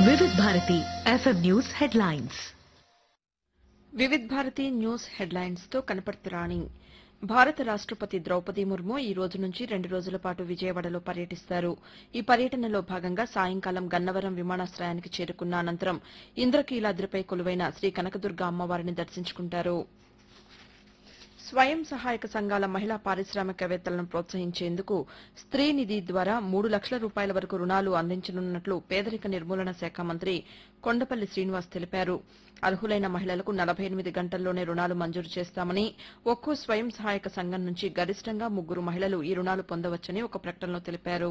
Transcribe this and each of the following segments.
వివిధ Bharati FM news headlines Vividh Bharati news headlines తో కనపర్తి రాణి భారత రాష్టపతి ద్రౌపది ముర్ము ఈ రోజు నుంచి రెండు రోజుల పాటు విజయవాడలో పర్యటిస్తారు ఈ పర్యటనలో భాగంగా సాయంకాలం గన్నవరం విమానాశ్రయానికి చేరుకున్న అనంతరం ఇంద్రకీలాద్రిపై కొలువైన శ్రీ కనకదుర్గ అమ్మవారిని దర్శించుకుంటారు స్వయం సహాయక సంఘాల మహిళా పారిశ్రామికవేత్తలను ప్రోత్సహించేందుకు స్త్రీ నిధి ద్వారా మూడు లక్షల రూపాయల వరకు రుణాలు అందించనున్నట్లు పేదరిక నిర్మూలన శాఖ మంత్రి కొండపల్లి శ్రీనివాస్ తెలిపారు అర్హులైన మహిళలకు నలభై ఎనిమిది గంటల్లోనే రుణాలు మంజూరు చేస్తామని ఒక్కో స్వయం సహాయక సంఘం నుంచి గరిష్టంగా ముగ్గురు మహిళలు ఈ రుణాలు పొందవచ్చని ఒక ప్రకటనలో తెలిపారు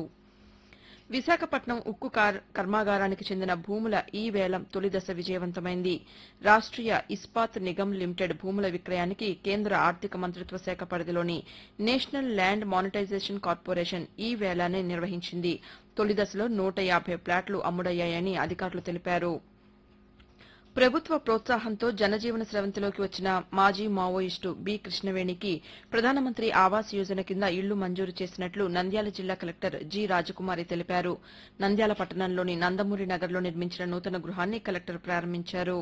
విశాఖపట్నం ఉక్కు కార్- కర్మాగారానికి చెందిన భూముల ఈ వేలం తొలి దశ విజయవంతమైంది రాష్ట్రీయ ఇస్పాత్ నిగమ్ లిమిటెడ్ భూముల విక్రయానికి కేంద్ర ఆర్థిక మంత్రిత్వ శాఖ పరిధిలోని నేషనల్ ల్యాండ్ మానిటైజేషన్ కార్పొరేషన్ ఈ వేలాన్ని నిర్వహించింది తొలి దశలో నూట యాభై ప్లాట్లు అమ్ముడయ్యాయని అధికారులు తెలిపారు ప్రభుత్వ ప్రోత్సాహంతో జనజీవన స్రవంతిలోకి వచ్చిన మాజీ మావోయిస్టు బి కృష్ణవేణికి ప్రధానమంత్రి ఆవాస్ యోజన కింద ఇళ్లు మంజూరు చేసినట్లు నంద్యాల జిల్లా కలెక్టర్ జి రాజకుమారి తెలిపారు నంద్యాల పట్టణంలోని నందమూరి నగర్లో నిర్మించిన నూతన గృహాన్ని కలెక్టర్ ప్రారంభించారు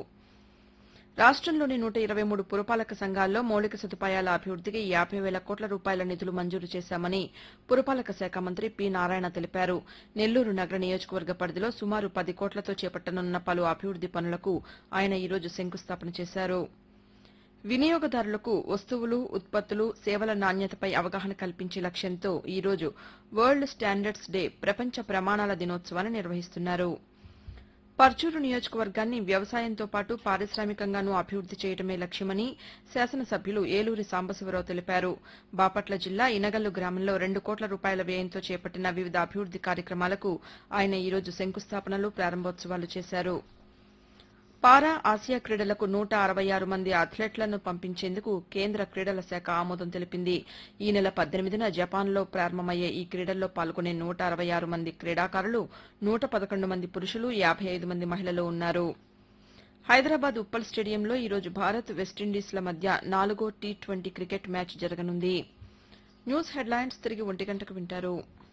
రాష్టంలోని నూట ఇరవై మూడు పురపాలక సంఘాల్లో మౌలిక సదుపాయాల అభివృద్దికి యాభై వేల కోట్ల రూపాయల నిధులు మంజూరు చేశామని పురపాలక శాఖ మంత్రి పి నారాయణ తెలిపారు నెల్లూరు నగర నియోజకవర్గ పరిధిలో సుమారు పది కోట్లతో చేపట్టనున్న పలు అభివృద్ది పనులకు ఆయన ఈరోజు శంకుస్థాపన చేశారు వినియోగదారులకు వస్తువులు ఉత్పత్తులు సేవల నాణ్యతపై అవగాహన కల్పించే లక్ష్యంతో ఈ రోజు వరల్డ్ స్టాండర్డ్స్ డే ప్రపంచ ప్రమాణాల దినోత్సవాన్ని నిర్వహిస్తున్నారు పర్చూరు నియోజకవర్గాన్ని వ్యవసాయంతో పాటు పారిశ్రామికంగానూ అభివృద్ది చేయడమే లక్ష్యమని శాసనసభ్యులు ఏలూరి సాంబశివరావు తెలిపారు బాపట్ల జిల్లా ఇనగల్లు గ్రామంలో రెండు కోట్ల రూపాయల వ్యయంతో చేపట్టిన వివిధ అభివృద్ది కార్యక్రమాలకు ఆయన ఈరోజు శంకుస్థాపనలు ప్రారంభోత్సవాలు చేశారు పారా ఆసియా క్రీడలకు నూట అరవై ఆరు మంది అథ్లెట్లను పంపించేందుకు కేంద్ర క్రీడల శాఖ ఆమోదం తెలిపింది ఈ నెల పద్దెనిమిదిన జపాన్లో ప్రారంభమయ్యే ఈ క్రీడల్లో పాల్గొనే నూట అరవై ఆరు మంది క్రీడాకారులు నూట పదకొండు మంది పురుషులు యాభై ఐదు మంది మహిళలు ఉన్నారు హైదరాబాద్ ఉప్పల్ స్టేడియంలో ఈరోజు భారత్ వెస్టిండీస్ల మధ్య నాలుగో టీ ట్వంటీ క్రికెట్ మ్యాచ్ జరగనుంది న్యూస్ హెడ్లైన్స్ తిరిగి ఒంటి గంటకు వింటారు